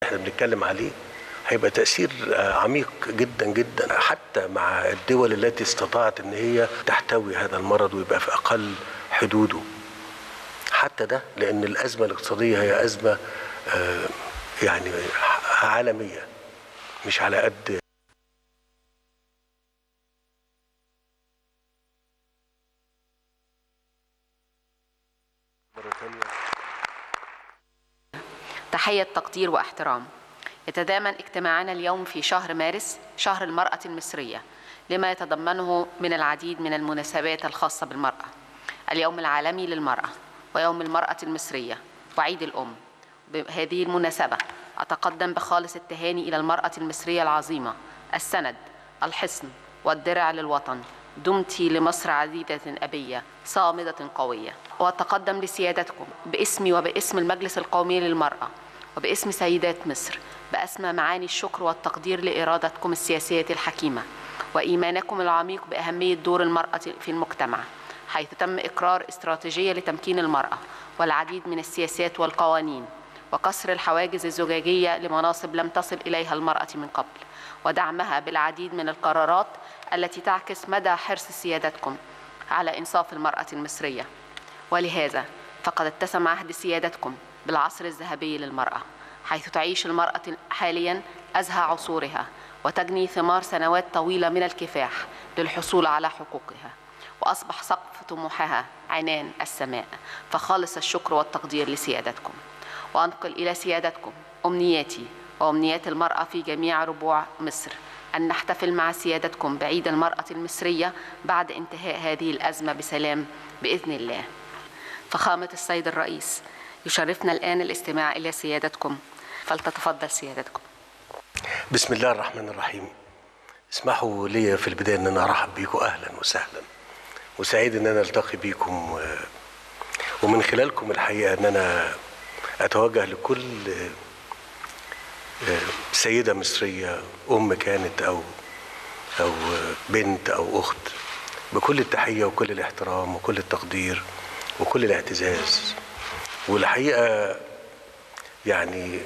احنا بنتكلم عليه هيبقى تأثير آه، عميق جدا جدا حتى مع الدول التي استطاعت ان هي تحتوي هذا المرض ويبقى في اقل حدوده حتى ده لان الازمه الاقتصاديه هي ازمه آه، يعني عالميه مش على قد مرة تانية تحية تقدير واحترام يتضامن اجتماعنا اليوم في شهر مارس شهر المرأة المصرية لما يتضمنه من العديد من المناسبات الخاصة بالمرأة اليوم العالمي للمرأة ويوم المرأة المصرية وعيد الأم بهذه المناسبة أتقدم بخالص التهاني إلى المرأة المصرية العظيمة السند الحصن والدرع للوطن دمت لمصر عزيزة أبية صامدة قوية وأتقدم لسيادتكم باسمي وباسم المجلس القومي للمرأة وباسم سيدات مصر بأسمى معاني الشكر والتقدير لإرادتكم السياسية الحكيمة وإيمانكم العميق بأهمية دور المرأة في المجتمع حيث تم إقرار استراتيجية لتمكين المرأة والعديد من السياسات والقوانين وكسر الحواجز الزجاجية لمناصب لم تصل إليها المرأة من قبل ودعمها بالعديد من القرارات التي تعكس مدى حرص سيادتكم على إنصاف المرأة المصرية ولهذا فقد اتسم عهد سيادتكم بالعصر الذهبي للمرأة حيث تعيش المرأة حاليا أزهى عصورها وتجني ثمار سنوات طويلة من الكفاح للحصول على حقوقها وأصبح سقف طموحها عنان السماء فخالص الشكر والتقدير لسيادتكم وأنقل إلى سيادتكم أمنياتي وأمنيات المرأة في جميع ربوع مصر أن نحتفل مع سيادتكم بعيد المرأة المصرية بعد انتهاء هذه الأزمة بسلام بإذن الله فخامة السيد الرئيس يشرفنا الآن الاستماع إلى سيادتكم فلتتفضل سيادتكم بسم الله الرحمن الرحيم اسمحوا لي في البداية ان انا ارحب بيكم اهلا وسهلا وسعيد ان انا التقي بيكم و- ومن خلالكم الحقيقة ان انا اتوجه لكل آه، سيدة مصرية ام كانت او او بنت او اخت بكل التحية وكل الاحترام وكل التقدير وكل الاعتزاز والحقيقة يعني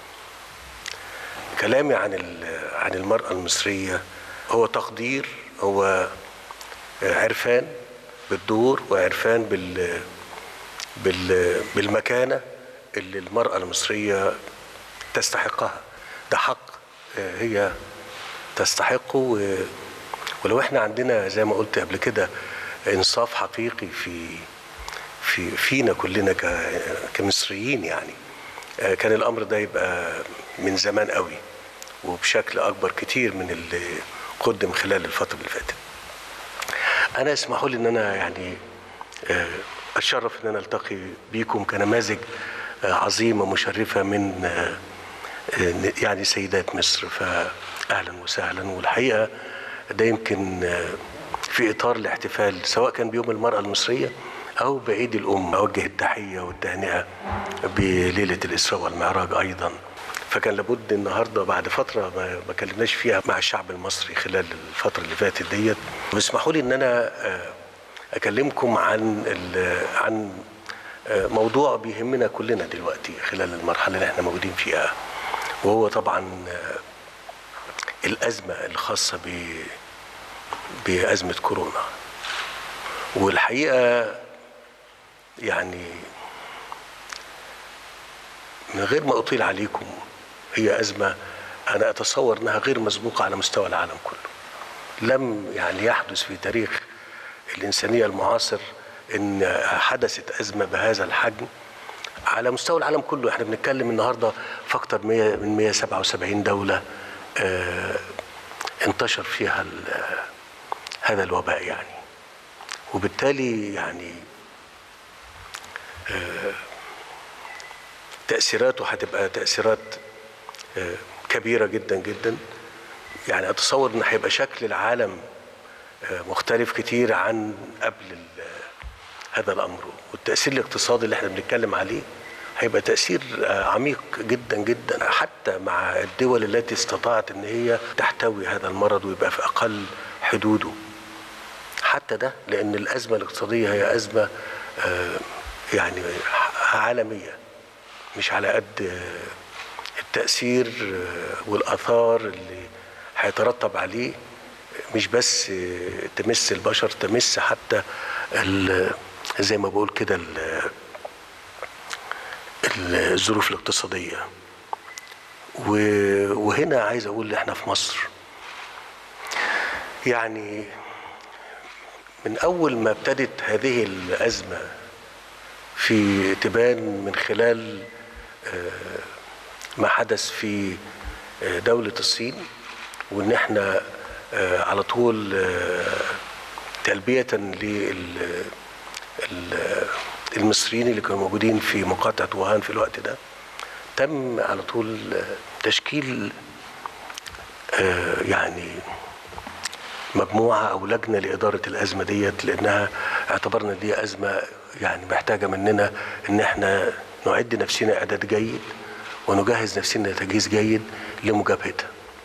كلامي عن ال- عن المرأة المصرية هو تقدير هو عرفان بالدور وعرفان بال بال بالمكانة اللي المرأة المصرية تستحقها ده حق هي تستحقه و- ولو احنا عندنا زي ما قلت قبل كده انصاف حقيقي في في فينا كلنا ك- كمصريين يعني آه، كان الامر ده يبقى من زمان قوي وبشكل اكبر كتير من اللي قدم خلال الفتره اللي فاتت انا اسمحوا لي ان انا يعني آه، اتشرف ان انا التقي بيكم كنماذج آه، عظيمه مشرفه من آه، آه، يعني سيدات مصر فاهلا وسهلا والحقيقه ده يمكن آه، في اطار الاحتفال سواء كان بيوم المراه المصريه او بعيد الام اوجه التحيه والتهنئه بليله الاسراء والمعراج ايضا فكان لابد النهارده بعد فتره ما ما كلمناش فيها مع الشعب المصري خلال الفتره اللي فاتت ديت واسمحوا لي ان انا آه، اكلمكم عن ال- عن آه، موضوع بيهمنا كلنا دلوقتي خلال المرحله اللي احنا موجودين فيها وهو طبعا آه، الازمه الخاصه ب بازمه كورونا والحقيقه يعني من غير ما اطيل عليكم هي ازمه انا اتصور انها غير مسبوقه على مستوى العالم كله لم يعني يحدث في تاريخ الانسانيه المعاصر ان حدثت ازمه بهذا الحجم على مستوى العالم كله احنا بنتكلم النهارده في اكثر من 177 دوله آه، انتشر فيها ال- هذا الوباء يعني وبالتالي يعني آه، تأثيراته هتبقى تأثيرات آه، كبيرة جدا جدا يعني أتصور إن هيبقى شكل العالم آه، مختلف كتير عن قبل ال- هذا الأمر والتأثير الاقتصادي اللي احنا بنتكلم عليه هيبقى تأثير آه، عميق جدا جدا حتى مع الدول التي استطاعت إن هي تحتوي هذا المرض ويبقى في أقل حدوده حتى ده لأن الأزمة الاقتصادية هي أزمة آه، يعني عالمية مش على قد آه، التأثير آه، والآثار اللي هيترتب عليه مش بس آه، تمس البشر تمس حتى ال- زي ما بقول كده ال- الظروف الاقتصادية و- وهنا عايز أقول إحنا في مصر يعني من أول ما ابتدت هذه الأزمة في تبان من خلال آه، ما حدث في آه، دولة الصين وإن إحنا آه، على طول آه، تلبية للمصريين اللي كانوا موجودين في مقاطعة ووهان في الوقت ده تم على طول آه، تشكيل آه، يعني مجموعة أو لجنة لإدارة الأزمة ديت لأنها اعتبرنا دي أزمة يعني محتاجة مننا إن إحنا نعد نفسنا إعداد جيد ونجهز نفسنا تجهيز جيد لمجابهتها.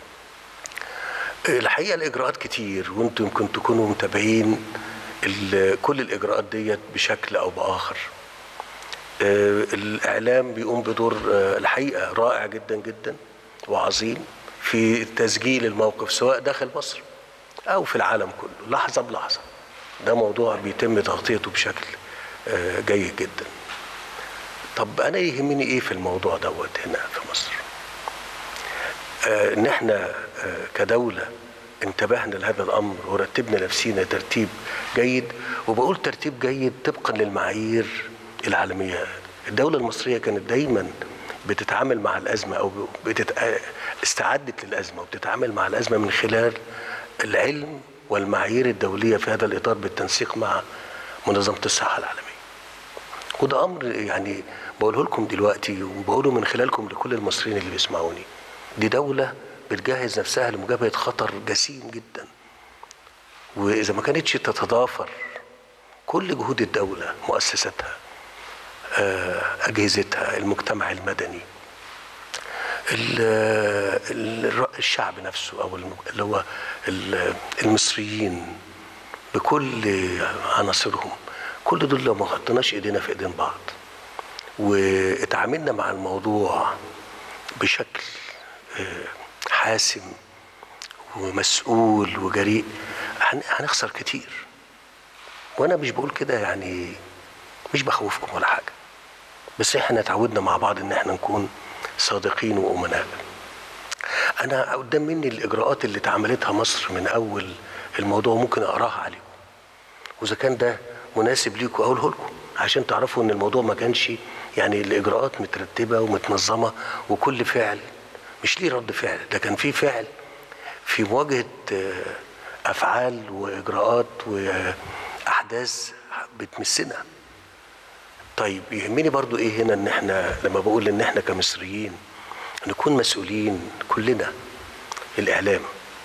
الحقيقة الإجراءات كتير وأنتم يمكن تكونوا متابعين ال- كل الإجراءات ديت بشكل أو بآخر. آه، الإعلام بيقوم بدور آه، الحقيقة رائع جدا جدا وعظيم في تسجيل الموقف سواء داخل مصر أو في العالم كله لحظة بلحظة ده موضوع بيتم تغطيته بشكل آه، جيد جدا طب أنا يهمني إيه في الموضوع دوت هنا في مصر آه، إن إحنا آه، كدولة انتبهنا لهذا الأمر ورتبنا نفسينا ترتيب جيد وبقول ترتيب جيد طبقا للمعايير العالمية الدولة المصرية كانت دايما بتتعامل مع الأزمة أو بتت... استعدت للأزمة وبتتعامل مع الأزمة من خلال العلم والمعايير الدولية في هذا الإطار بالتنسيق مع منظمة الصحة العالمية وده أمر يعني بقوله لكم دلوقتي وبقوله من خلالكم لكل المصريين اللي بيسمعوني دي دولة بتجهز نفسها لمجابهة خطر جسيم جدا وإذا ما كانتش تتضافر كل جهود الدولة مؤسساتها آه، أجهزتها المجتمع المدني ال- ال- الشعب نفسه أو الم- اللي هو ال- المصريين بكل عناصرهم كل دول لو ما حطيناش ايدينا في ايدين بعض واتعاملنا مع الموضوع بشكل آه، حاسم ومسؤول وجريء هن- هنخسر كتير وانا مش بقول كده يعني مش بخوفكم ولا حاجه بس احنا اتعودنا مع بعض ان احنا نكون صادقين وامناء انا قدام مني الاجراءات اللي اتعملتها مصر من اول الموضوع ممكن اقراها عليكم واذا كان ده مناسب ليكم اقوله لكم عشان تعرفوا ان الموضوع ما كانش يعني الاجراءات مترتبه ومتنظمه وكل فعل مش ليه رد فعل ده كان في فعل في مواجهه آه، افعال واجراءات واحداث بتمسنا طيب يهمني برضو ايه هنا ان احنا لما بقول ان احنا كمصريين نكون مسؤولين كلنا الاعلام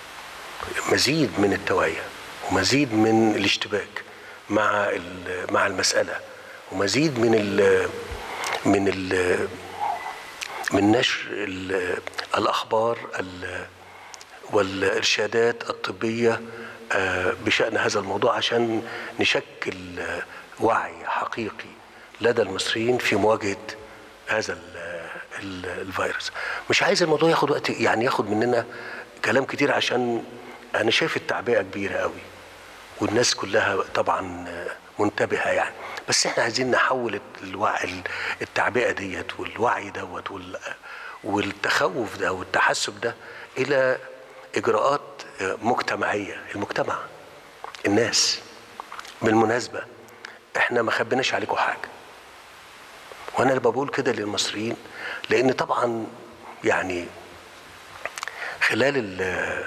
مزيد من التوعيه ومزيد من الاشتباك مع ال- مع المساله ومزيد من ال من ال من نشر ال- الاخبار ال- والارشادات الطبيه آه، بشان هذا الموضوع عشان نشكل آه، وعي حقيقي لدى المصريين في مواجهه هذا ال- ال- الفيروس مش عايز الموضوع ياخد وقت يعني ياخد مننا كلام كتير عشان انا شايف التعبئه كبيره قوي والناس كلها طبعا منتبهه يعني بس احنا عايزين نحول الوعي التعبئه ديت والوعي دوت وال- والتخوف ده والتحسب ده الى اجراءات مجتمعيه المجتمع الناس بالمناسبه احنا ما خبيناش عليكم حاجه وانا اللي بقول كده للمصريين لان طبعا يعني خلال ال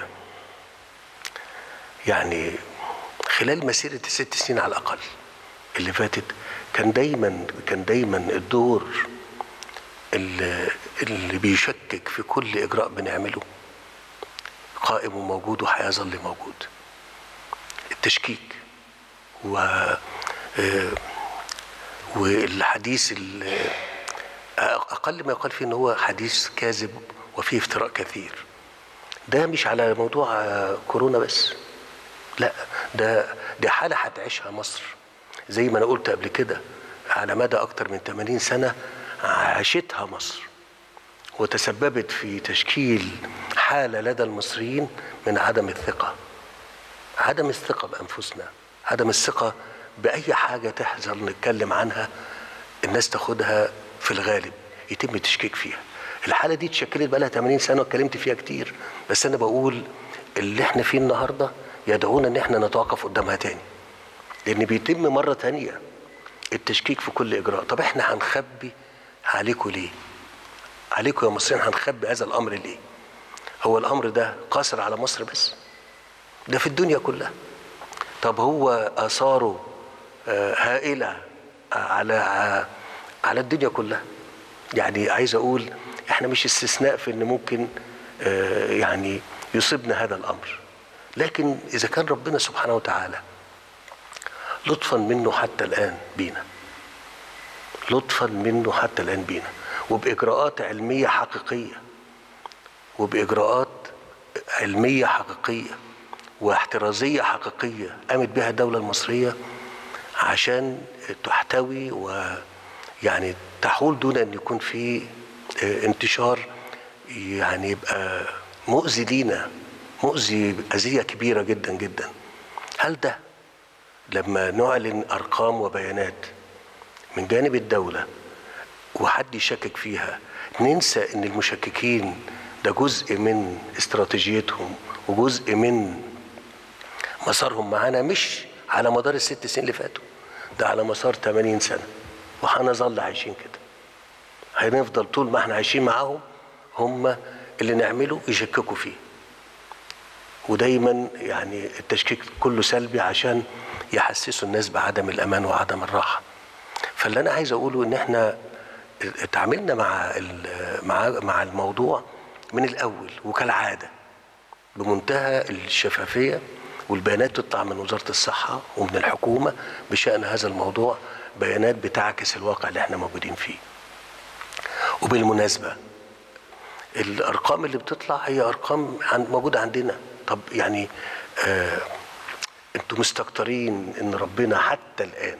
يعني خلال مسيرة الست سنين على الأقل اللي فاتت كان دايما كان دايما الدور اللي, اللي بيشكك في كل إجراء بنعمله قائم وموجود وهيظل موجود التشكيك و آه، والحديث ال- أقل ما يقال فيه إن هو حديث كاذب وفيه افتراء كثير ده مش على موضوع آه، كورونا بس لا ده دي حالة هتعيشها مصر زي ما أنا قلت قبل كده على مدى أكتر من 80 سنة عاشتها مصر وتسببت في تشكيل حالة لدى المصريين من عدم الثقة عدم الثقة بأنفسنا عدم الثقة بأي حاجة تحصل نتكلم عنها الناس تاخدها في الغالب يتم تشكيك فيها الحالة دي اتشكلت بقى لها 80 سنة واتكلمت فيها كتير بس أنا بقول اللي احنا فيه النهاردة يدعونا ان احنا نتوقف قدامها تاني لأن بيتم مرة تانية التشكيك في كل إجراء طب احنا هنخبي عليكم ليه عليكم يا مصريين هنخبي هذا الأمر ليه هو الأمر ده قاصر على مصر بس ده في الدنيا كلها طب هو آثاره آه، هائلة على على الدنيا كلها يعني عايز أقول احنا مش استثناء في ان ممكن آه، يعني يصيبنا هذا الأمر لكن إذا كان ربنا سبحانه وتعالى لطفا منه حتى الآن بينا لطفا منه حتى الآن بينا وبإجراءات علمية حقيقية وبإجراءات علمية حقيقية واحترازية حقيقية قامت بها الدولة المصرية عشان تحتوي ويعني تحول دون أن يكون في اه، انتشار يعني يبقى مؤذي لينا مؤذي أذية كبيرة جدا جدا هل ده لما نعلن أرقام وبيانات من جانب الدولة وحد يشكك فيها ننسى ان المشككين ده جزء من استراتيجيتهم وجزء من مسارهم معانا مش على مدار الست سنين اللي فاتوا ده على مسار 80 سنة وهنظل عايشين كده هنفضل طول ما احنا عايشين معاهم هم اللي نعمله يشككوا فيه ودايما يعني التشكيك كله سلبي عشان يحسسوا الناس بعدم الامان وعدم الراحه فاللي انا عايز اقوله ان احنا اتعاملنا مع مع مع الموضوع من الاول وكالعاده بمنتهى الشفافيه والبيانات تطلع من وزاره الصحه ومن الحكومه بشان هذا الموضوع بيانات بتعكس الواقع اللي احنا موجودين فيه. وبالمناسبه الارقام اللي بتطلع هي ارقام عن موجوده عندنا طب يعني آه انتوا مستكترين ان ربنا حتى الان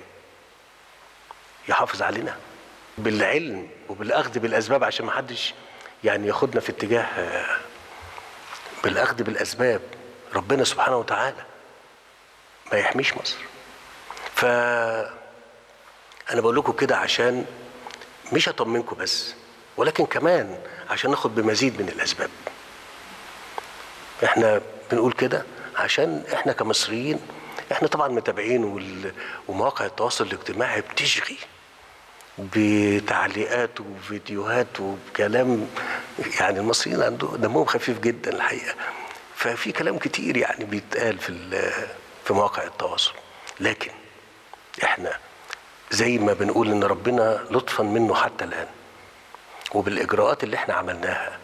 يحافظ علينا بالعلم وبالاخذ بالاسباب عشان ما حدش يعني ياخدنا في اتجاه آه، بالاخذ بالاسباب ربنا سبحانه وتعالى ما يحميش مصر ف انا بقول لكم كده عشان مش اطمنكم بس ولكن كمان عشان ناخد بمزيد من الاسباب احنا بنقول كده عشان احنا كمصريين احنا طبعا متابعين وال- ومواقع التواصل الاجتماعي بتشغي بتعليقات وفيديوهات وكلام يعني المصريين عندهم دمهم خفيف جدا الحقيقه ففي كلام كتير يعني بيتقال في ال- في مواقع التواصل لكن احنا زي ما بنقول ان ربنا لطفا منه حتى الان وبالاجراءات اللي احنا عملناها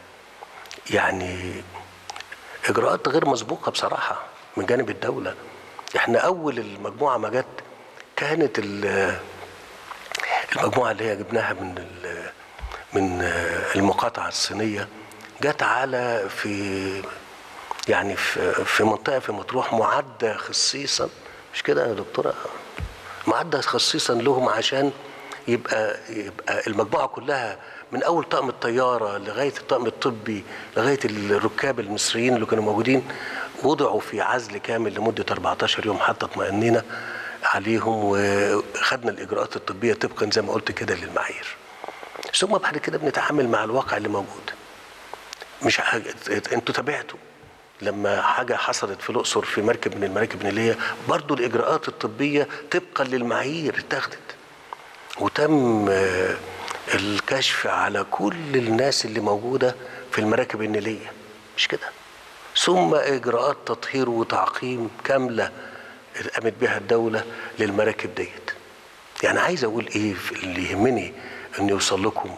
يعني اجراءات غير مسبوقه بصراحه من جانب الدوله احنا اول المجموعه ما جت كانت ال- المجموعه اللي هي جبناها من ال- من المقاطعه الصينيه جت على في يعني في في منطقه في مطروح معده خصيصا مش كده يا دكتوره معده خصيصا لهم عشان يبقى يبقى المجموعه كلها من اول طقم الطياره لغايه الطقم الطبي لغايه الركاب المصريين اللي كانوا موجودين وضعوا في عزل كامل لمده 14 يوم حتى اطمئنينا عليهم وخدنا الاجراءات الطبيه طبقا زي ما قلت كده للمعايير. ثم بعد كده بنتعامل مع الواقع اللي موجود. مش حاجة انتوا تابعتوا لما حاجة حصلت في الأقصر في مركب من المراكب النيلية برضو الإجراءات الطبية طبقا للمعايير اتخذت وتم آه، الكشف على كل الناس اللي موجودة في المراكب النيلية مش كده ثم إجراءات تطهير وتعقيم كاملة قامت بها الدولة للمراكب ديت يعني عايز أقول إيه في اللي يهمني أن يوصل لكم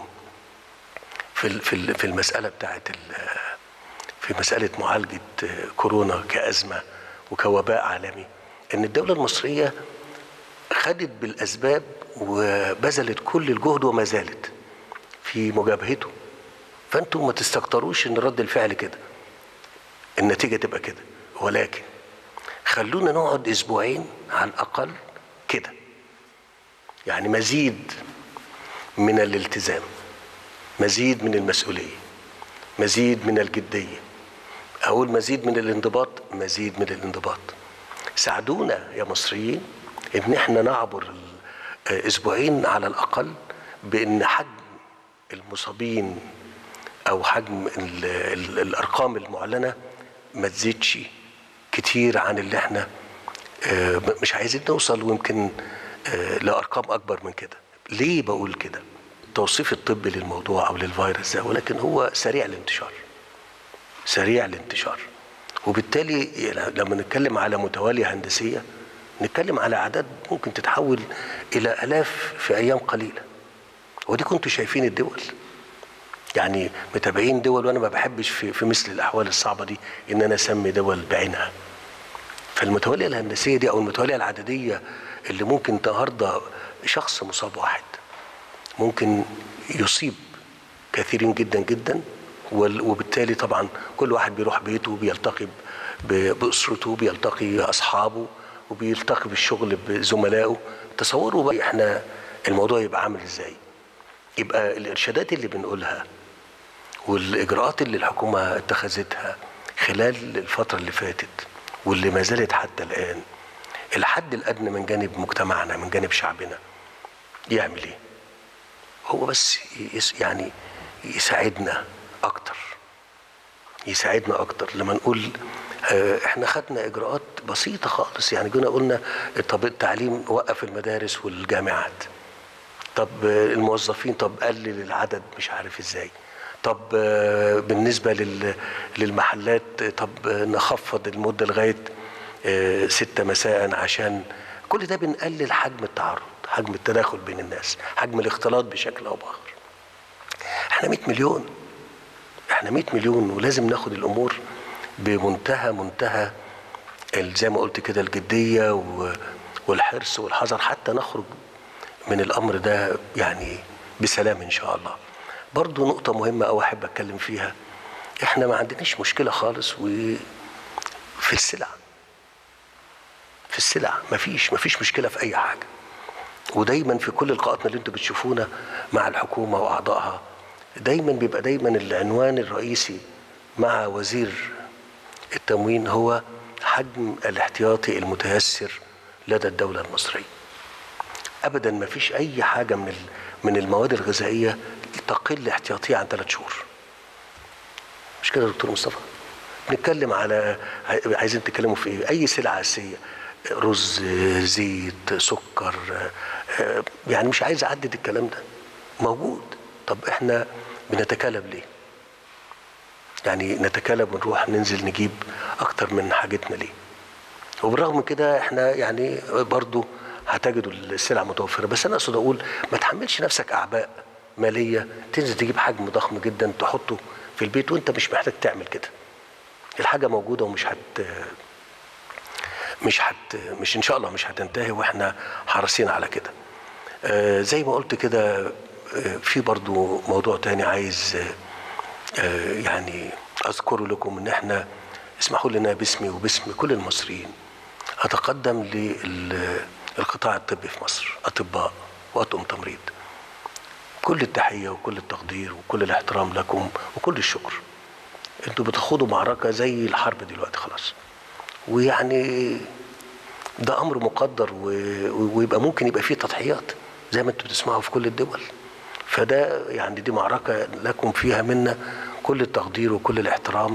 في ال- في ال- في المسألة بتاعت ال- في مسألة معالجة كورونا كأزمة وكوباء عالمي إن الدولة المصرية خدت بالأسباب وبذلت كل الجهد وما زالت في مجابهته فأنتم ما تستكتروش إن رد الفعل كده النتيجة تبقى كده ولكن خلونا نقعد أسبوعين على الأقل كده يعني مزيد من الالتزام مزيد من المسؤولية مزيد من الجديه اقول مزيد من الانضباط مزيد من الانضباط ساعدونا يا مصريين ان احنا نعبر اسبوعين على الاقل بان حجم المصابين او حجم ال ال الارقام المعلنه ما تزيدش كتير عن اللي احنا مش عايزين نوصل ويمكن لارقام اكبر من كده ليه بقول كده التوصيف الطبي للموضوع او للفيروس ده ولكن هو سريع الانتشار سريع الانتشار وبالتالي لما نتكلم على متواليه هندسيه نتكلم على اعداد ممكن تتحول الى الاف في ايام قليله ودي كنتوا شايفين الدول يعني متابعين دول وانا ما بحبش في, في مثل الاحوال الصعبه دي ان انا اسمي دول بعينها فالمتواليه الهندسيه دي او المتواليه العدديه اللي ممكن النهارده شخص مصاب واحد ممكن يصيب كثيرين جدا جدا وبالتالي طبعا كل واحد بيروح بيته بيلتقي باسرته بيلتقي اصحابه وبيلتقي بالشغل بزملائه تصوروا بقى احنا الموضوع يبقى عامل ازاي يبقى الارشادات اللي بنقولها والاجراءات اللي الحكومه اتخذتها خلال الفتره اللي فاتت واللي ما زالت حتى الان الحد الادنى من جانب مجتمعنا من جانب شعبنا يعمل ايه هو بس يعني يساعدنا اكتر يساعدنا اكتر لما نقول احنا خدنا اجراءات بسيطه خالص يعني جينا قلنا طب التعليم وقف المدارس والجامعات طب الموظفين طب قلل العدد مش عارف ازاي طب بالنسبه للمحلات طب نخفض المده لغايه ستة مساء عشان كل ده بنقلل حجم التعرض حجم التداخل بين الناس حجم الاختلاط بشكل او باخر احنا 100 مليون احنا 100 مليون ولازم ناخد الامور بمنتهى منتهى زي ما قلت كده الجديه والحرص والحذر حتى نخرج من الامر ده يعني بسلام ان شاء الله برضو نقطة مهمة أو أحب أتكلم فيها إحنا ما عندناش مشكلة خالص و في السلع في السلع مفيش مفيش مشكلة في أي حاجة ودايما في كل لقاءاتنا اللي انتوا بتشوفونا مع الحكومة وأعضائها دايما بيبقى دايما العنوان الرئيسي مع وزير التموين هو حجم الاحتياطي المتيسر لدى الدولة المصرية ابدا ما فيش اي حاجه من من المواد الغذائيه تقل احتياطيه عن ثلاث شهور مش كده يا دكتور مصطفى بنتكلم على عايزين تتكلموا في ايه اي سلعه اساسيه رز زيت سكر يعني مش عايز اعدد الكلام ده موجود طب احنا بنتكالب ليه يعني نتكالب ونروح ننزل نجيب اكتر من حاجتنا ليه وبالرغم من كده احنا يعني برضو هتجدوا السلع متوفره بس انا اقصد اقول ما تحملش نفسك اعباء ماليه تنزل تجيب حجم ضخم جدا تحطه في البيت وانت مش محتاج تعمل كده الحاجه موجوده ومش هت مش هت مش ان شاء الله مش هتنتهي واحنا حريصين على كده آه زي ما قلت كده آه في برضو موضوع تاني عايز آه يعني اذكره لكم ان احنا اسمحوا لنا باسمي وباسم كل المصريين اتقدم للقطاع الطبي في مصر اطباء واطقم تمريض كل التحيه وكل التقدير وكل الاحترام لكم وكل الشكر انتوا بتخوضوا معركه زي الحرب دلوقتي خلاص ويعني ده امر مقدر ويبقى ممكن يبقى فيه تضحيات زي ما انتوا بتسمعوا في كل الدول فده يعني دي معركه لكم فيها منا كل التقدير وكل الاحترام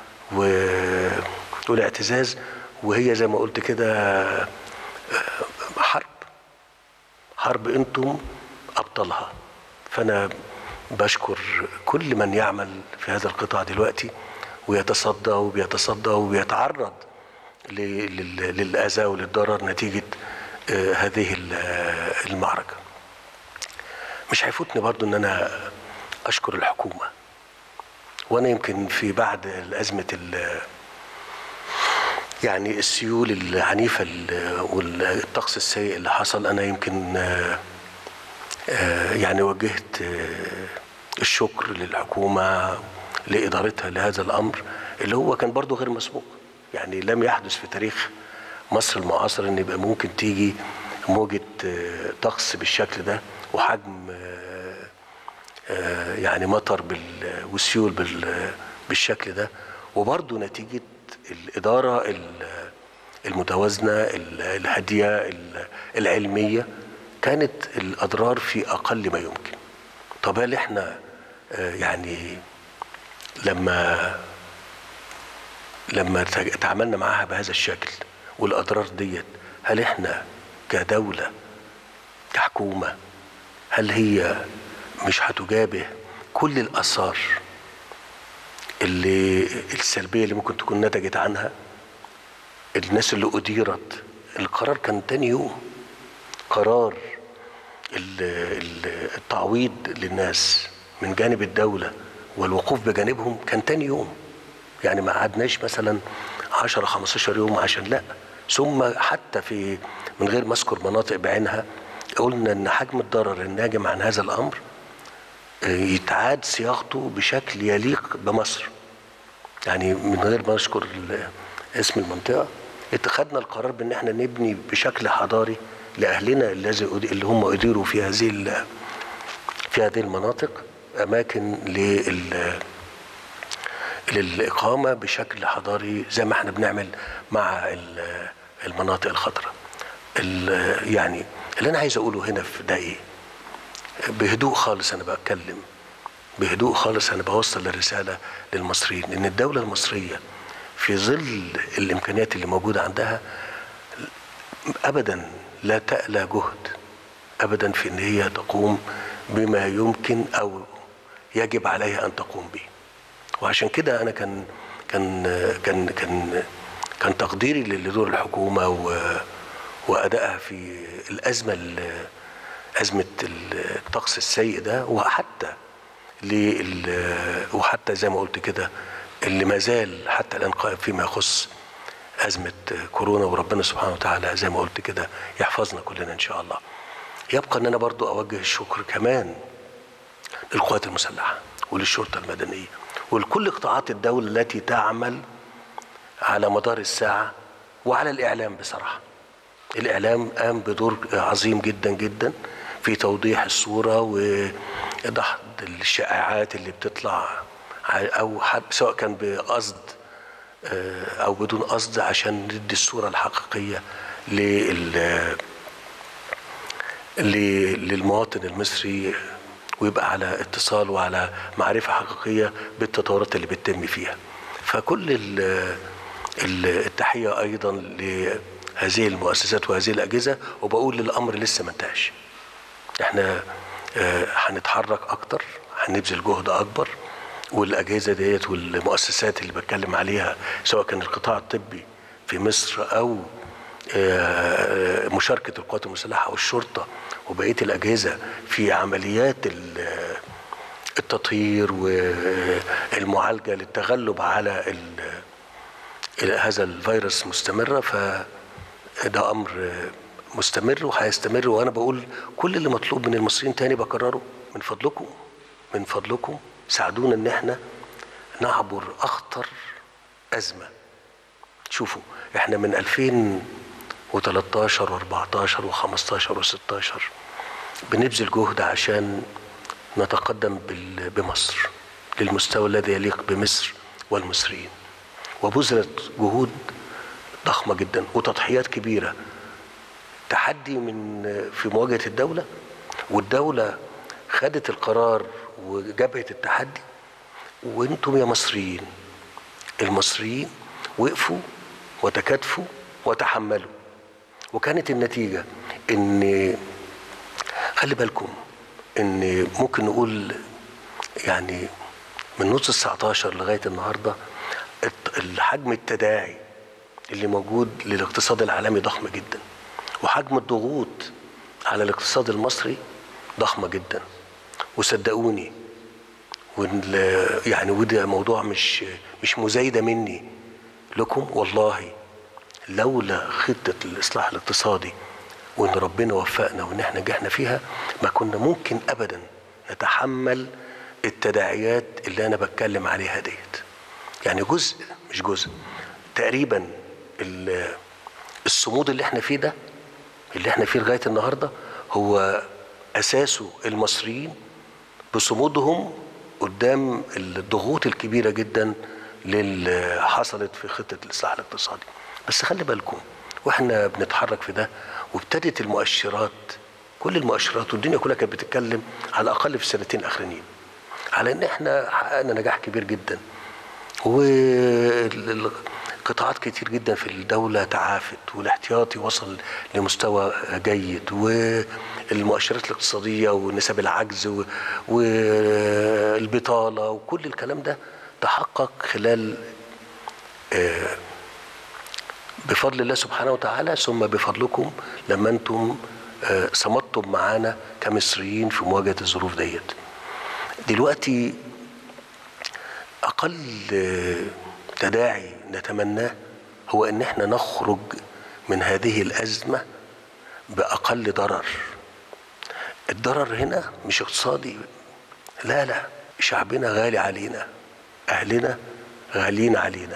والاعتزاز وهي زي ما قلت كده حرب حرب انتم ابطالها فانا بشكر كل من يعمل في هذا القطاع دلوقتي ويتصدى وبيتصدى وبيتعرض للاذى وللضرر نتيجه هذه المعركه مش هيفوتني برضو ان انا اشكر الحكومه وانا يمكن في بعد ازمه يعني السيول العنيفه والطقس السيء اللي حصل انا يمكن يعني وجهت الشكر للحكومه لادارتها لهذا الامر اللي هو كان برضه غير مسبوق يعني لم يحدث في تاريخ مصر المعاصر ان يبقى ممكن تيجي موجه طقس بالشكل ده وحجم آه، يعني مطر بال- والسيول بال- بالشكل ده وبرضه نتيجة الإدارة ال- المتوازنة ال- الهادية ال- العلمية كانت الأضرار في أقل ما يمكن طب هل احنا آه، يعني لما لما تج- تعاملنا معاها بهذا الشكل والأضرار ديت هل احنا كدولة كحكومة هل هي مش هتجابه كل الآثار اللي السلبية اللي ممكن تكون نتجت عنها الناس اللي أديرت القرار كان تاني يوم قرار ال- ال- التعويض للناس من جانب الدولة والوقوف بجانبهم كان تاني يوم يعني ما قعدناش مثلا 10 15 يوم عشان لا ثم حتى في من غير ما اذكر مناطق بعينها قلنا ان حجم الضرر الناجم عن هذا الامر آه، يتعاد صياغته بشكل يليق بمصر يعني من غير ما اذكر ال- اسم المنطقه اتخذنا القرار بان احنا نبني بشكل حضاري لاهلنا الذي اللي هم اديروا في هذه ال- في هذه المناطق اماكن لل للإقامة بشكل حضاري زي ما احنا بنعمل مع ال- المناطق الخضراء ال- يعني اللي أنا عايز أقوله هنا في ده إيه بهدوء خالص أنا بتكلم بهدوء خالص أنا بوصل الرسالة للمصريين إن الدولة المصرية في ظل الإمكانيات اللي موجودة عندها ابدا لا تألى جهد ابدا في ان هي تقوم بما يمكن او يجب عليها ان تقوم به وعشان كده انا كان كان كان كان كان تقديري لدور الحكومه و وادائها في الازمه ال- ازمه الطقس السيء ده وحتى لل وحتى زي ما قلت كده اللي ما زال حتى الان قائم فيما يخص أزمة كورونا وربنا سبحانه وتعالى زي ما قلت كده يحفظنا كلنا إن شاء الله يبقى أن أنا برضو أوجه الشكر كمان للقوات المسلحة وللشرطة المدنية ولكل قطاعات الدولة التي تعمل على مدار الساعة وعلى الإعلام بصراحة الإعلام قام بدور عظيم جدا جدا في توضيح الصورة ودحض الشائعات اللي بتطلع أو حد سواء كان بقصد او بدون قصد عشان ندي الصوره الحقيقيه لل ل- للمواطن المصري ويبقى على اتصال وعلى معرفه حقيقيه بالتطورات اللي بتتم فيها فكل ال- ال- التحيه ايضا لهذه المؤسسات وهذه الاجهزه وبقول للامر لسه ما انتهاش احنا آه، هنتحرك اكتر هنبذل جهد اكبر والاجهزه ديت والمؤسسات اللي بتكلم عليها سواء كان القطاع الطبي في مصر او آه، مشاركه القوات المسلحه والشرطه وبقيه الاجهزه في عمليات ال- التطهير والمعالجه للتغلب على ال- ال- هذا الفيروس مستمره فده امر مستمر وهيستمر وانا بقول كل اللي مطلوب من المصريين تاني بكرره من فضلكم من فضلكم ساعدونا ان احنا نعبر اخطر ازمه شوفوا احنا من 2013 و14 و15 و16 بنبذل جهد عشان نتقدم بال- بمصر للمستوى الذي يليق بمصر والمصريين وبذلت جهود ضخمه جدا وتضحيات كبيره تحدي من في مواجهه الدوله والدوله خدت القرار وجبهه التحدي وانتم يا مصريين المصريين وقفوا وتكاتفوا وتحملوا وكانت النتيجه ان خلي بالكم ان ممكن نقول يعني من نص ال 19 لغايه النهارده الت- الحجم التداعي اللي موجود للاقتصاد العالمي ضخم جدا وحجم الضغوط على الاقتصاد المصري ضخمه جدا وصدقوني وال- يعني وده موضوع مش مش مزايده مني لكم والله لولا خطه الاصلاح الاقتصادي وان ربنا وفقنا وان احنا نجحنا فيها ما كنا ممكن ابدا نتحمل التداعيات اللي انا بتكلم عليها ديت يعني جزء مش جزء تقريبا ال- الصمود اللي احنا فيه ده اللي احنا فيه لغايه النهارده هو اساسه المصريين بصمودهم قدام الضغوط الكبيره جدا اللي حصلت في خطه الاصلاح الاقتصادي بس خلي بالكم واحنا بنتحرك في ده وابتدت المؤشرات كل المؤشرات والدنيا كلها كانت بتتكلم على الاقل في السنتين الاخرانيين على ان احنا حققنا نجاح كبير جدا وقطاعات كتير جدا في الدولة تعافت والاحتياطي وصل لمستوى جيد والمؤشرات الاقتصادية ونسب العجز و- والبطالة وكل الكلام ده تحقق خلال آه، بفضل الله سبحانه وتعالى ثم بفضلكم لما انتم آه، صمدتم معانا كمصريين في مواجهة الظروف ديت دلوقتي أقل آه، تداعي نتمناه هو أن احنا نخرج من هذه الأزمة بأقل ضرر الضرر هنا مش اقتصادي لا لا شعبنا غالي علينا أهلنا غاليين علينا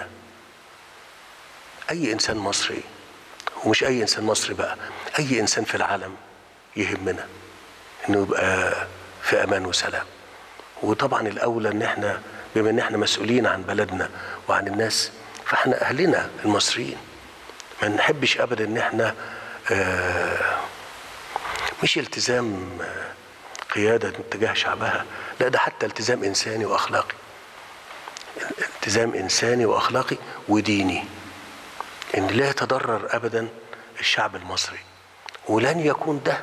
أي إنسان مصري ومش أي إنسان مصري بقى أي إنسان في العالم يهمنا إنه يبقى في أمان وسلام وطبعا الأولى إن إحنا بما إن إحنا مسؤولين عن بلدنا وعن الناس فإحنا أهلنا المصريين ما نحبش أبدا إن إحنا آه مش التزام آه، قيادة تجاه شعبها لا ده حتى التزام إنساني وأخلاقي التزام إنساني وأخلاقي وديني ان لا يتضرر ابدا الشعب المصري ولن يكون ده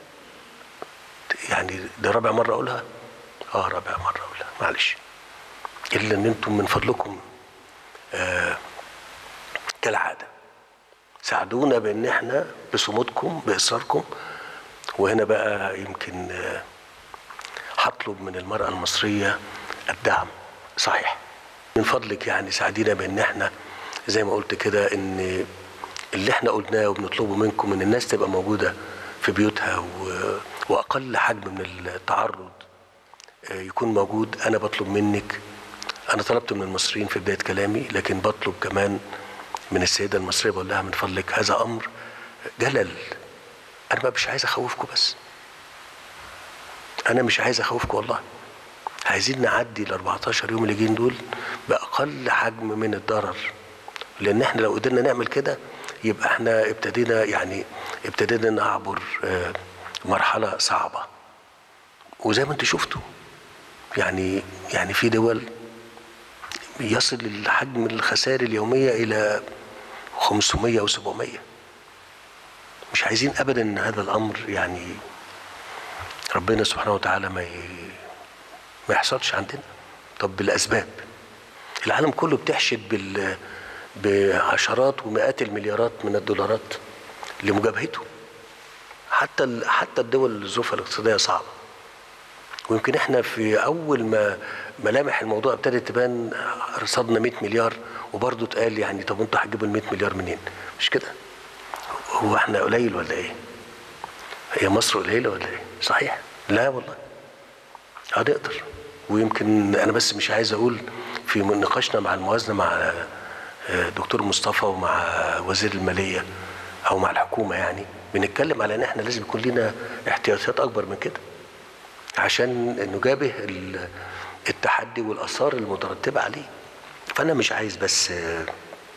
يعني ده رابع مره اقولها اه رابع مره اقولها معلش الا ان انتم من فضلكم آه كالعاده ساعدونا بان احنا بصمودكم باصراركم وهنا بقى يمكن آه هطلب من المراه المصريه الدعم صحيح من فضلك يعني ساعدينا بان احنا زي ما قلت كده ان اللي احنا قلناه وبنطلبه منكم ان الناس تبقى موجوده في بيوتها و... واقل حجم من التعرض آه، يكون موجود انا بطلب منك انا طلبت من المصريين في بدايه كلامي لكن بطلب كمان من السيده المصريه بقول لها من فضلك هذا امر جلل انا ما مش عايز اخوفكم بس انا مش عايز اخوفكم والله عايزين نعدي ال 14 يوم اللي جايين دول باقل حجم من الضرر لان احنا لو قدرنا نعمل كده يبقى احنا ابتدينا يعني ابتدينا نعبر آه، مرحله صعبه وزي ما انتم شفتوا يعني يعني في دول يصل الحجم الخسائر اليوميه الى 500 او 700 مش عايزين ابدا ان هذا الامر يعني ربنا سبحانه وتعالى ما ي... ما يحصلش عندنا طب بالاسباب العالم كله بتحشد بال بعشرات ومئات المليارات من الدولارات لمجابهته حتى ال... حتى الدول الظروفها الاقتصاديه صعبه ويمكن احنا في اول ما ملامح الموضوع ابتدت تبان رصدنا 100 مليار وبرضه اتقال يعني طب انتوا هتجيبوا ال 100 مليار منين؟ مش كده؟ هو احنا قليل ولا ايه؟ هي مصر قليله ولا ايه؟ صحيح؟ لا والله هنقدر ويمكن انا بس مش عايز اقول في نقاشنا مع الموازنه مع آه، دكتور مصطفى ومع وزير الماليه او مع الحكومه يعني بنتكلم على ان احنا لازم يكون لنا احتياطات اكبر من كده عشان نجابه ال- التحدي والاثار المترتبه عليه فانا مش عايز بس آه،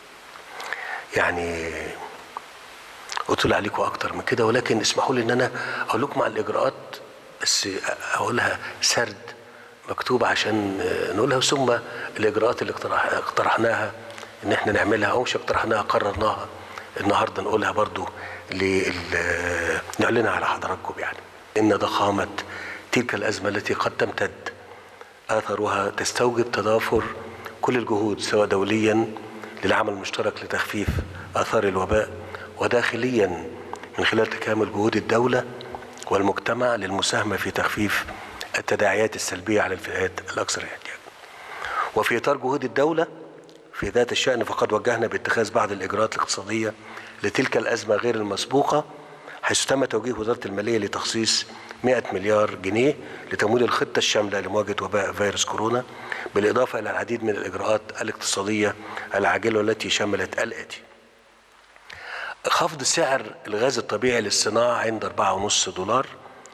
يعني اطول عليكم اكتر من كده ولكن اسمحوا لي ان انا اقول لكم على الاجراءات بس اقولها سرد مكتوب عشان نقولها ثم الاجراءات اللي اقترح اقترحناها ان احنا نعملها او مش اقترحناها قررناها النهارده نقولها برضو لل نعلنها على حضراتكم يعني ان ضخامه تلك الازمه التي قد تمتد اثرها تستوجب تضافر كل الجهود سواء دوليا للعمل المشترك لتخفيف اثار الوباء وداخليا من خلال تكامل جهود الدوله والمجتمع للمساهمه في تخفيف التداعيات السلبيه على الفئات الاكثر احتياجا. وفي اطار جهود الدوله في ذات الشان فقد وجهنا باتخاذ بعض الاجراءات الاقتصاديه لتلك الازمه غير المسبوقه حيث تم توجيه وزاره الماليه لتخصيص 100 مليار جنيه لتمويل الخطه الشامله لمواجهه وباء فيروس كورونا بالاضافه الى العديد من الاجراءات الاقتصاديه العاجله والتي شملت الاتي: خفض سعر الغاز الطبيعي للصناعه عند 4.5 دولار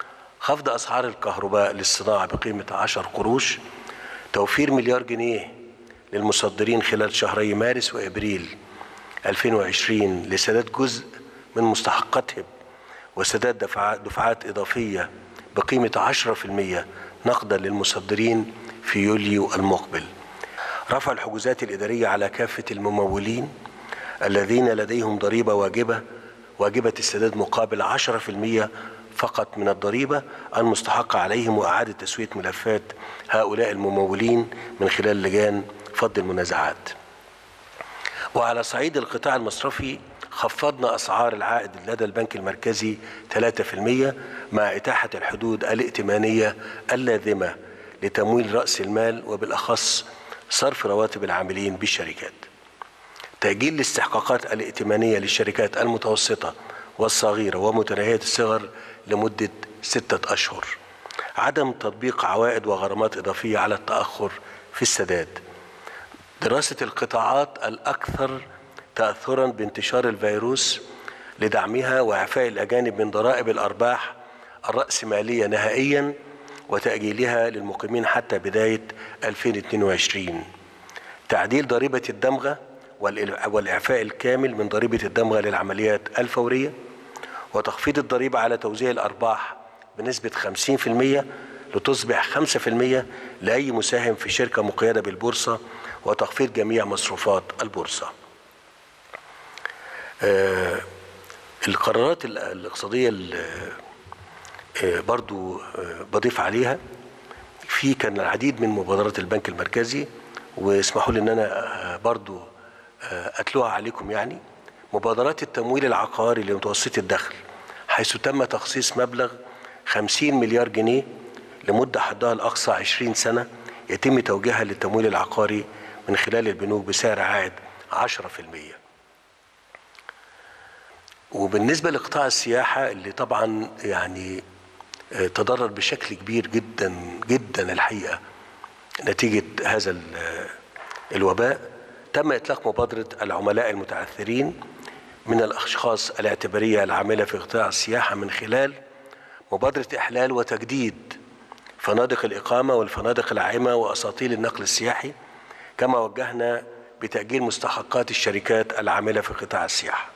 خفض أسعار الكهرباء للصناعة بقيمة 10 قروش توفير مليار جنيه للمصدرين خلال شهري مارس وإبريل 2020 لسداد جزء من مستحقاتهم وسداد دفعات, دفعات إضافية بقيمة 10% نقدا للمصدرين في يوليو المقبل رفع الحجوزات الإدارية على كافة الممولين الذين لديهم ضريبة واجبة واجبة السداد مقابل 10% فقط من الضريبة المستحقة عليهم وإعادة تسوية ملفات هؤلاء الممولين من خلال لجان فض المنازعات وعلى صعيد القطاع المصرفي خفضنا أسعار العائد لدى البنك المركزي 3% مع إتاحة الحدود الائتمانية اللازمة لتمويل رأس المال وبالأخص صرف رواتب العاملين بالشركات تأجيل الاستحقاقات الائتمانية للشركات المتوسطة والصغيرة ومتناهية الصغر لمدة ستة أشهر عدم تطبيق عوائد وغرامات إضافية على التأخر في السداد دراسة القطاعات الأكثر تأثرا بانتشار الفيروس لدعمها وإعفاء الأجانب من ضرائب الأرباح الرأسمالية نهائيا وتأجيلها للمقيمين حتى بداية 2022 تعديل ضريبة الدمغة والإعفاء الكامل من ضريبة الدمغة للعمليات الفورية وتخفيض الضريبة على توزيع الأرباح بنسبة 50% لتصبح 5% لأي مساهم في شركة مقيدة بالبورصة وتخفيض جميع مصروفات البورصة آه القرارات الاقتصادية آه برضو آه بضيف عليها في كان العديد من مبادرات البنك المركزي واسمحوا لي ان انا برضو اتلوها عليكم يعني مبادرات التمويل العقاري لمتوسطي الدخل حيث تم تخصيص مبلغ 50 مليار جنيه لمدة حدها الأقصى 20 سنة يتم توجيهها للتمويل العقاري من خلال البنوك بسعر عائد 10% وبالنسبة لقطاع السياحة اللي طبعا يعني تضرر بشكل كبير جدا جدا الحقيقة نتيجة هذا الوباء تم إطلاق مبادرة العملاء المتعثرين من الأشخاص الاعتبارية العاملة في قطاع السياحة من خلال مبادرة إحلال وتجديد فنادق الإقامة والفنادق العائمة وأساطيل النقل السياحي كما وجهنا بتأجيل مستحقات الشركات العاملة في قطاع السياحة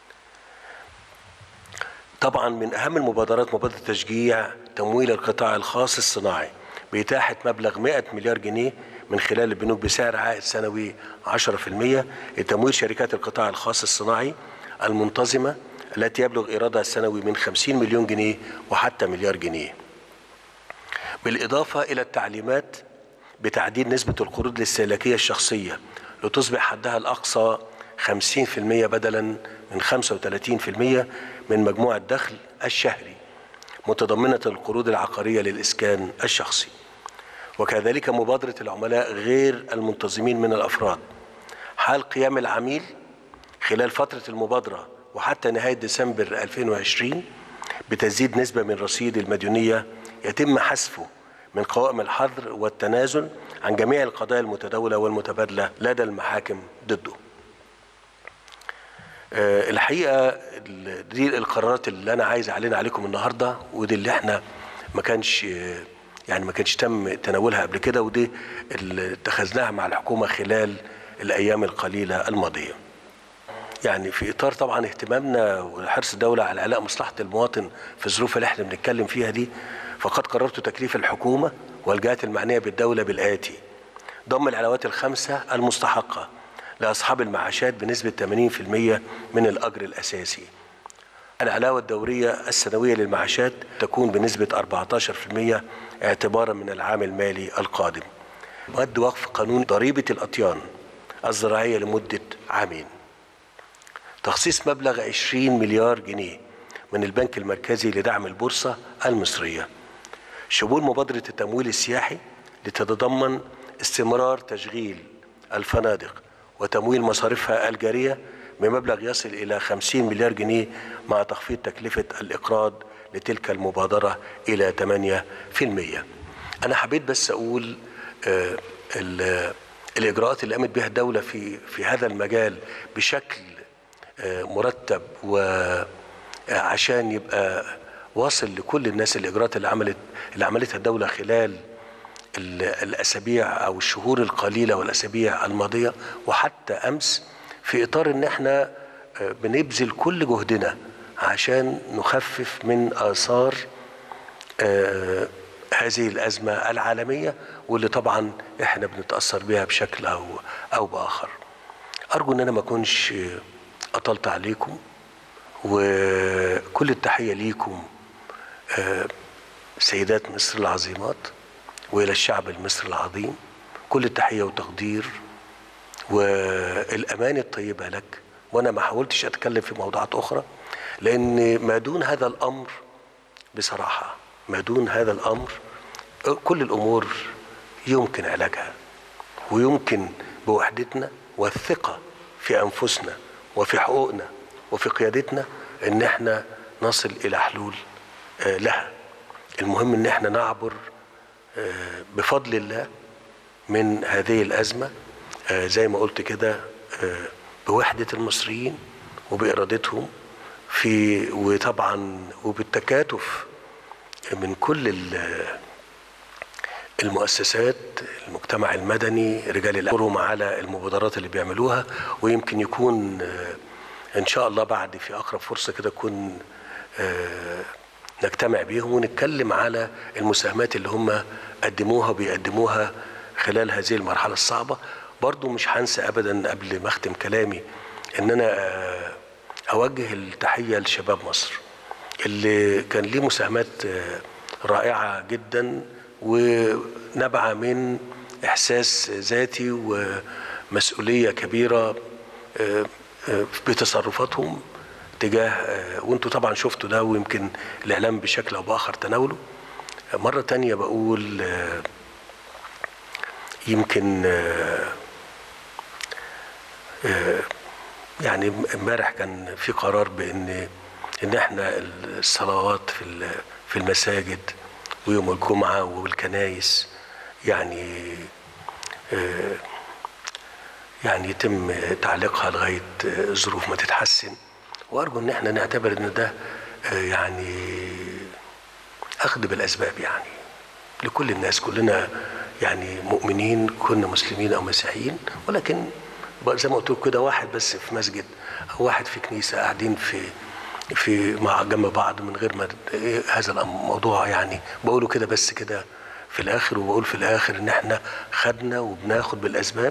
طبعا من أهم المبادرات مبادرة تشجيع تمويل القطاع الخاص الصناعي بإتاحة مبلغ 100 مليار جنيه من خلال البنوك بسعر عائد سنوي 10% لتمويل شركات القطاع الخاص الصناعي المنتظمة التي يبلغ إيرادها السنوي من 50 مليون جنيه وحتى مليار جنيه بالإضافة إلى التعليمات بتعديل نسبة القروض الاستهلاكية الشخصية لتصبح حدها الأقصى 50% بدلا من 35% من مجموع الدخل الشهري متضمنة القروض العقارية للإسكان الشخصي وكذلك مبادرة العملاء غير المنتظمين من الأفراد حال قيام العميل خلال فترة المبادرة وحتى نهاية ديسمبر 2020 بتزيد نسبة من رصيد المديونية يتم حذفه من قوائم الحظر والتنازل عن جميع القضايا المتداولة والمتبادلة لدى المحاكم ضده أه الحقيقة دي القرارات اللي أنا عايز أعلن عليكم النهاردة ودي اللي احنا ما كانش يعني ما كانش تم تناولها قبل كده ودي اللي اتخذناها مع الحكومة خلال الأيام القليلة الماضية يعني في إطار طبعا اهتمامنا وحرص الدولة على إعلاء مصلحة المواطن في الظروف اللي احنا بنتكلم فيها دي فقد قررت تكليف الحكومة والجهات المعنية بالدولة بالآتي ضم العلاوات الخمسة المستحقة لأصحاب المعاشات بنسبة 80% من الأجر الأساسي العلاوة الدورية السنوية للمعاشات تكون بنسبة 14% اعتبارا من العام المالي القادم مد وقف قانون ضريبة الأطيان الزراعية لمدة عامين تخصيص مبلغ 20 مليار جنيه من البنك المركزي لدعم البورصة المصرية شمول مبادرة التمويل السياحي لتتضمن استمرار تشغيل الفنادق وتمويل مصاريفها الجارية بمبلغ يصل إلى 50 مليار جنيه مع تخفيض تكلفة الإقراض لتلك المبادرة إلى 8% أنا حبيت بس أقول آه الإجراءات اللي قامت بها الدولة في في هذا المجال بشكل آه مرتب وعشان يبقى واصل لكل الناس الاجراءات اللي عملت اللي عملتها الدوله خلال ال- الاسابيع او الشهور القليله والاسابيع الماضيه وحتى امس في اطار ان احنا آه، بنبذل كل جهدنا عشان نخفف من اثار آه، هذه الازمه العالميه واللي طبعا احنا بنتاثر بها بشكل او او باخر. ارجو ان انا ما اكونش اطلت عليكم وكل التحيه ليكم آه، سيدات مصر العظيمات والى الشعب المصري العظيم كل التحيه والتقدير والامان الطيبه لك وانا ما حاولتش اتكلم في موضوعات اخرى لان ما دون هذا الامر بصراحه ما دون هذا الامر كل الامور يمكن علاجها ويمكن بوحدتنا والثقه في انفسنا وفي حقوقنا وفي قيادتنا ان احنا نصل الى حلول آه، لها المهم ان احنا نعبر آه، بفضل الله من هذه الازمه آه، زي ما قلت كده آه، بوحده المصريين وبارادتهم في وطبعا وبالتكاتف من كل ال- المؤسسات المجتمع المدني رجال الأمر على المبادرات اللي بيعملوها ويمكن يكون آه، إن شاء الله بعد في أقرب فرصة كده يكون آه، نجتمع بيهم ونتكلم على المساهمات اللي هم قدموها وبيقدموها خلال هذه المرحلة الصعبة برضو مش هنسى أبدا قبل ما أختم كلامي إن أنا آه، أوجه التحية لشباب مصر اللي كان ليه مساهمات آه، رائعة جدا ونبع من إحساس ذاتي ومسؤولية كبيرة آه، آه، بتصرفاتهم تجاه آه، وانتوا طبعا شفتوا ده ويمكن الإعلام بشكل أو بآخر تناوله مرة تانية بقول آه، يمكن آه، آه، يعني امبارح كان في قرار بان ان احنا الصلوات في ال- في المساجد ويوم الجمعه والكنايس يعني آه، يعني يتم تعليقها لغايه آه، الظروف ما تتحسن وارجو ان احنا نعتبر ان ده آه، يعني اخذ بالاسباب يعني لكل الناس كلنا يعني مؤمنين كنا مسلمين او مسيحيين ولكن بقى زي ما قلت لكم كده واحد بس في مسجد او واحد في كنيسه قاعدين في في مع جنب بعض من غير ما إيه هذا الموضوع يعني بقوله كده بس كده في الاخر وبقول في الاخر ان احنا خدنا وبناخد بالاسباب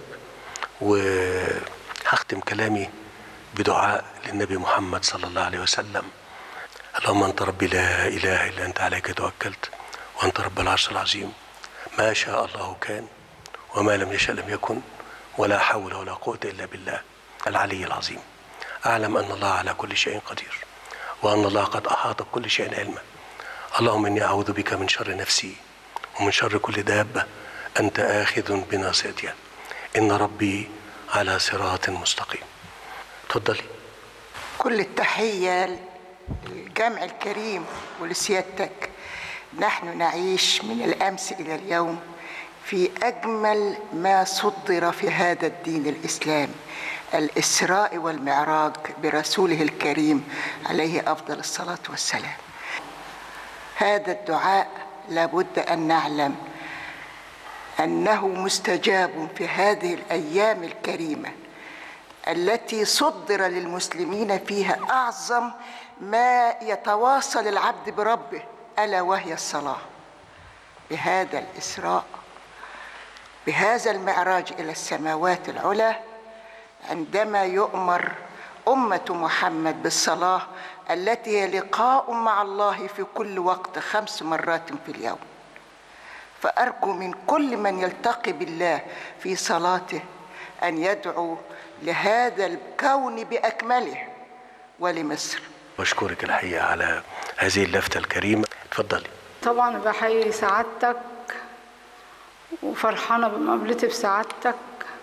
وهختم كلامي بدعاء للنبي محمد صلى الله عليه وسلم اللهم انت ربي لا اله الا انت عليك توكلت وانت رب العرش العظيم ما شاء الله كان وما لم يشاء لم يكن ولا حول ولا قوه الا بالله العلي العظيم اعلم ان الله على كل شيء قدير وان الله قد احاط بكل شيء علما اللهم اني اعوذ بك من شر نفسي ومن شر كل دابه انت اخذ بناصيتها ان ربي على صراط مستقيم تفضلي كل التحية للجمع الكريم ولسيادتك نحن نعيش من الأمس إلى اليوم في أجمل ما صدر في هذا الدين الإسلامي الإسراء والمعراج برسوله الكريم عليه أفضل الصلاة والسلام هذا الدعاء لابد أن نعلم أنه مستجاب في هذه الأيام الكريمة التي صدر للمسلمين فيها اعظم ما يتواصل العبد بربه الا وهي الصلاه بهذا الاسراء بهذا المعراج الى السماوات العلى عندما يؤمر امه محمد بالصلاه التي هي لقاء مع الله في كل وقت خمس مرات في اليوم فارجو من كل من يلتقي بالله في صلاته ان يدعو لهذا الكون باكمله ولمصر بشكرك الحقيقه على هذه اللفته الكريمه اتفضلي طبعا بحيي سعادتك وفرحانة بمقابلتي بسعادتك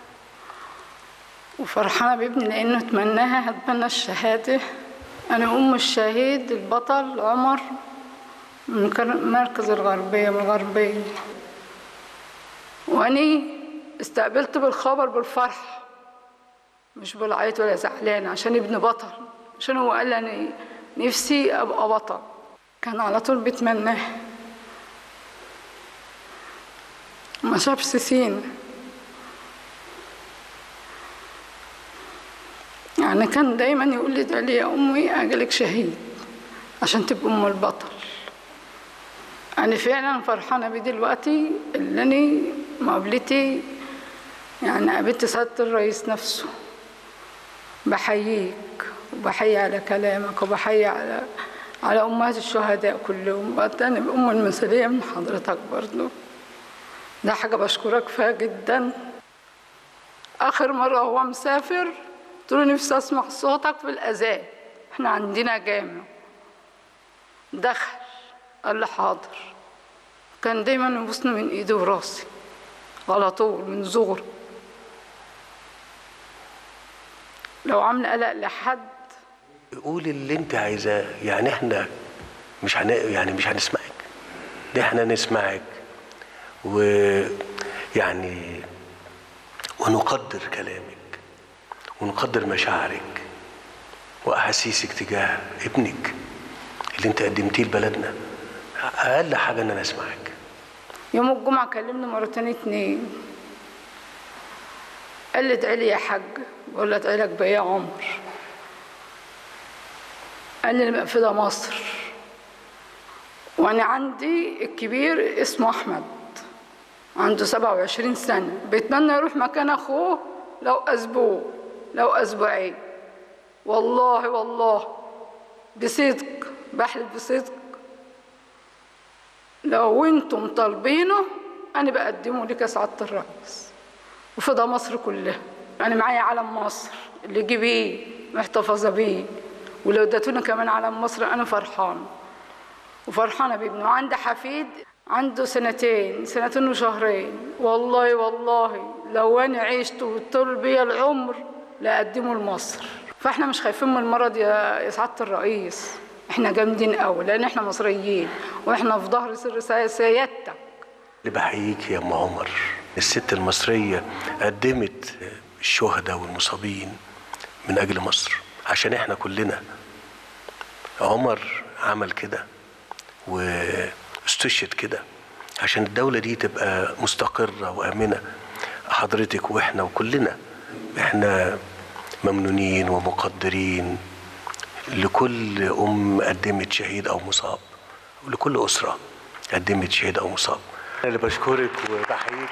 وفرحانة بابني لأنه اتمناها هتمنى الشهادة أنا أم الشهيد البطل عمر من كر- مركز الغربية من الغربية وأني استقبلت بالخبر بالفرح مش بالعيط ولا زعلان عشان ابني بطل عشان هو قال لي أنا نفسي أبقى بطل كان على طول بيتمناه ما شافش سينا يعني كان دايما يقول لي ادعي لي يا امي اجلك شهيد عشان تبقى ام البطل انا فعلا فرحانه بيه دلوقتي اللي انا مقابلتي يعني قابلت سعاده الرئيس نفسه بحييك وبحيي على كلامك وبحيي على على امهات الشهداء كلهم وأتاني بأم المثالية من حضرتك برضو ده حاجة بشكرك فيها جدا آخر مرة هو مسافر قلت له نفسي أسمع صوتك في الأذان إحنا عندنا جامع دخل قال لي حاضر كان دايما يبوسني من إيدي وراسي على طول من صغري لو عامل قلق لحد قولي اللي انت عايزاه يعني احنا مش هن... يعني مش هنسمعك ده احنا نسمعك ويعني ونقدر كلامك ونقدر مشاعرك واحاسيسك تجاه ابنك اللي انت قدمتيه لبلدنا اقل حاجه ان انا اسمعك يوم الجمعة كلمني مرتين اتنين قال لي ادعي لي يا حاج بقول له ادعي لك بإيه يا عمر قال لي مقفلة مصر وأنا عندي الكبير اسمه أحمد عنده سبعة وعشرين سنة بيتمنى يروح مكان أخوه لو أسبوع لو أسبوعين والله والله بصدق بحلف بصدق لو انتم طالبينه انا بقدمه لك يا سعاده الرئيس وفي ده مصر كلها انا معايا علم مصر اللي جيبيه محتفظه بيه ولو اديتوني كمان علم مصر انا فرحانه وفرحانه بابنه عندي حفيد عنده سنتين سنتين وشهرين والله والله لو انا عشت وطول بيا العمر لاقدمه لمصر فاحنا مش خايفين من المرض يا يا سعاده الرئيس احنا جامدين قوي لان احنا مصريين واحنا في ظهر سر سي- سيادتك اللي بحييك يا ام عمر الست المصريه قدمت الشهداء والمصابين من اجل مصر عشان احنا كلنا عمر عمل كده واستشهد كده عشان الدولة دي تبقى مستقرة وآمنة حضرتك وإحنا وكلنا إحنا ممنونين ومقدرين لكل أم قدمت شهيد أو مصاب ولكل أسرة قدمت شهيد أو مصاب أنا اللي بشكرك وبحييك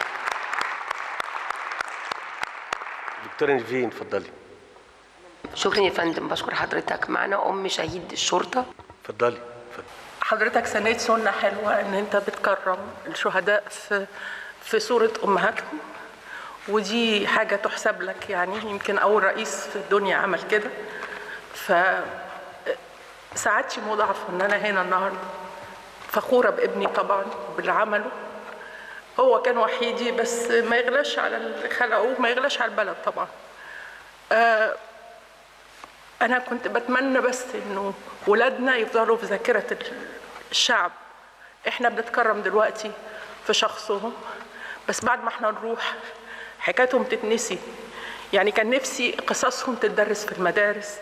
دكتورة نيفين اتفضلي شكرا يا فندم بشكر حضرتك معنا ام شهيد الشرطه اتفضلي اتفضلي. حضرتك سنيت سنة حلوة إن أنت بتكرم الشهداء في في صورة أمهاتهم ودي حاجة تحسب لك يعني يمكن أول رئيس في الدنيا عمل كده ف سعادتي مضاعفة إن أنا هنا النهاردة فخورة بابني طبعا باللي عمله هو كان وحيدي بس ما يغلاش على اللي خلقوه ما يغلاش على البلد طبعا آه أنا كنت بتمنى بس إنه ولادنا يفضلوا في ذاكرة الشعب إحنا بنتكرم دلوقتي في شخصهم بس بعد ما إحنا نروح حكايتهم تتنسي يعني كان نفسي قصصهم تدرس في المدارس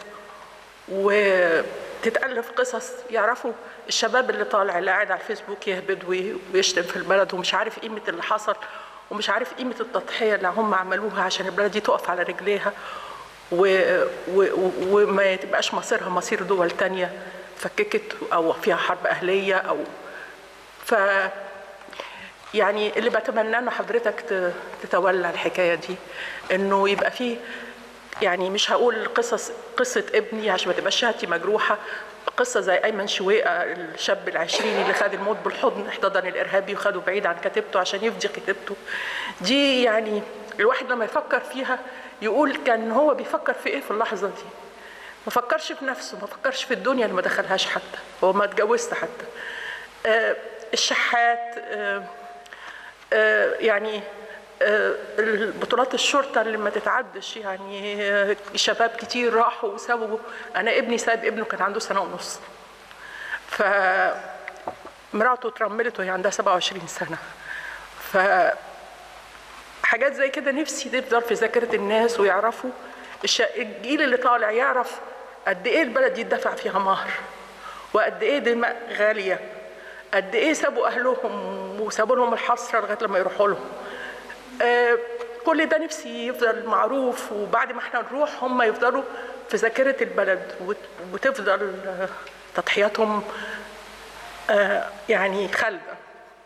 وتتألف قصص يعرفوا الشباب اللي طالع اللي قاعد على الفيسبوك يهبد وي- ويشتم في البلد ومش عارف قيمة اللي حصل ومش عارف قيمة التضحية اللي هم عملوها عشان البلد دي تقف على رجليها و... و... و- وما تبقاش مصيرها مصير دول تانية فككت أو فيها حرب أهلية أو ف يعني اللي بتمنى ان حضرتك ت- تتولى الحكايه دي انه يبقى فيه يعني مش هقول قصص قصه ابني عشان ما تبقاش شهادتي مجروحه قصة زي أيمن شويقة الشاب العشريني اللي خد الموت بالحضن احتضن الإرهابي وخده بعيد عن كتيبته عشان يفدي كتيبته دي يعني الواحد لما يفكر فيها يقول كان هو بيفكر في إيه في اللحظة دي ما فكرش في نفسه ما فكرش في الدنيا اللي ما دخلهاش حتى هو ما اتجوزت حتى آه الشحات آه آه، يعني آه، البطولات الشرطة اللي ما تتعدش يعني آه، شباب كتير راحوا وسابوا أنا ابني ساب ابنه كان عنده سنة ونص ف مراته اترملت وهي عندها 27 سنة ف حاجات زي كده نفسي تفضل في ذاكرة الناس ويعرفوا الش... الجيل اللي طالع يعرف قد ايه البلد دي اتدفع فيها مهر وقد ايه دماء غاليه قد ايه سابوا اهلهم وسابوا لهم الحسره لغايه لما يروحوا لهم آه، كل ده نفسي يفضل معروف وبعد ما احنا نروح هم يفضلوا في ذاكره البلد وت- وتفضل آه، تضحياتهم آه، يعني خالده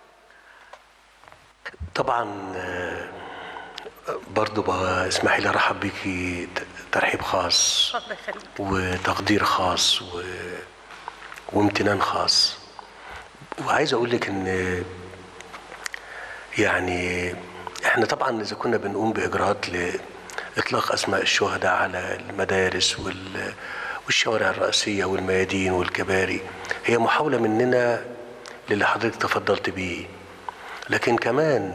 طبعا آه، برضو بقى اسمحي لي ارحب بيكي ت- ترحيب خاص الله يخليك وتقدير خاص و... وامتنان خاص وعايز اقول لك ان يعني احنا طبعا اذا كنا بنقوم باجراءات لاطلاق اسماء الشهداء على المدارس وال... والشوارع الرئيسيه والميادين والكباري هي محاوله مننا للي حضرتك تفضلت بيه لكن كمان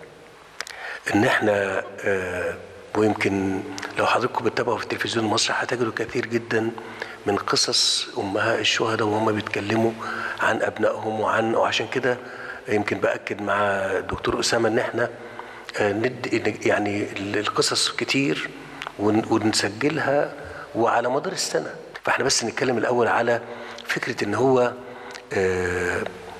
ان احنا آه، ويمكن لو حضراتكم بتتابعوا في التلفزيون المصري هتجدوا كثير جدا من قصص امهات الشهداء وهم بيتكلموا عن ابنائهم وعن وعشان كده يمكن باكد مع الدكتور اسامه ان احنا آه، ند يعني القصص كتير ون- ونسجلها وعلى مدار السنه فاحنا بس نتكلم الاول على فكره ان هو آه،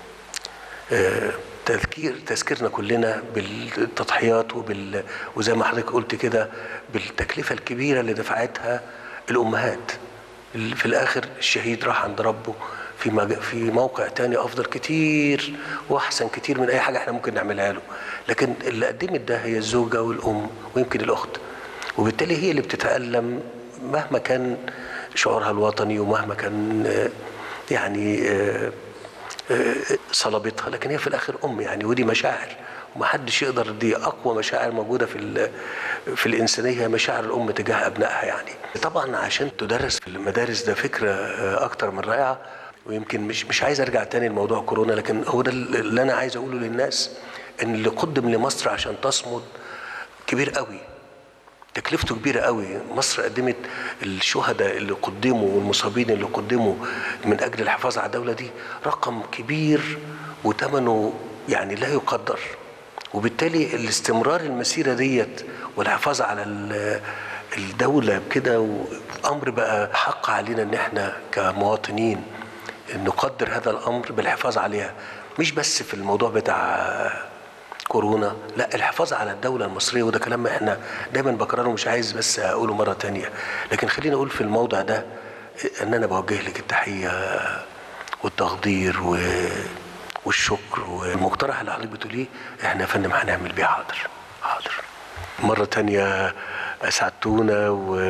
آه، تذكير تذكيرنا كلنا بالتضحيات وبال وزي ما حضرتك قلت كده بالتكلفه الكبيره اللي دفعتها الامهات اللي في الاخر الشهيد راح عند ربه في مج... في موقع تاني افضل كتير واحسن كتير من اي حاجه احنا ممكن نعملها له لكن اللي قدمت ده هي الزوجه والام ويمكن الاخت وبالتالي هي اللي بتتالم مهما كان شعورها الوطني ومهما كان آه، يعني آه، آه، صلابتها لكن هي في الاخر ام يعني ودي مشاعر ومحدش يقدر دي اقوى مشاعر موجوده في ال- في الانسانيه هي مشاعر الام تجاه ابنائها يعني طبعا عشان تدرس في المدارس ده فكره آه، اكتر من رائعه ويمكن مش مش عايز ارجع تاني لموضوع كورونا لكن هو ده اللي انا عايز اقوله للناس ان اللي قدم لمصر عشان تصمد كبير قوي تكلفته كبيرة قوي مصر قدمت الشهداء اللي قدموا والمصابين اللي قدموا من أجل الحفاظ على الدولة دي رقم كبير وثمنه يعني لا يقدر وبالتالي الاستمرار المسيرة ديت والحفاظ على ال- الدولة كده أمر بقى حق علينا إن إحنا كمواطنين نقدر هذا الأمر بالحفاظ عليها مش بس في الموضوع بتاع كورونا لا الحفاظ على الدولة المصرية وده كلام احنا دايما بكرره مش عايز بس اقوله مرة تانية لكن خليني اقول في الموضع ده ان انا بوجه لك التحية والتقدير و... والشكر والمقترح اللي حضرتك بتقوليه احنا يا فندم هنعمل بيه حاضر حاضر مرة تانية أسعدتونا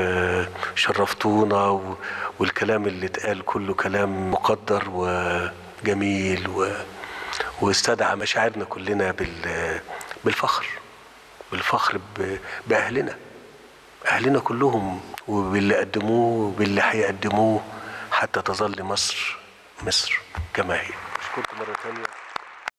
وشرفتونا و... والكلام اللي اتقال كله كلام مقدر وجميل و... واستدعى مشاعرنا كلنا بال... بالفخر بالفخر ب... بأهلنا أهلنا كلهم وباللي قدموه وباللي هيقدموه حتى تظل مصر مصر كما هي أشكركم مرة تانية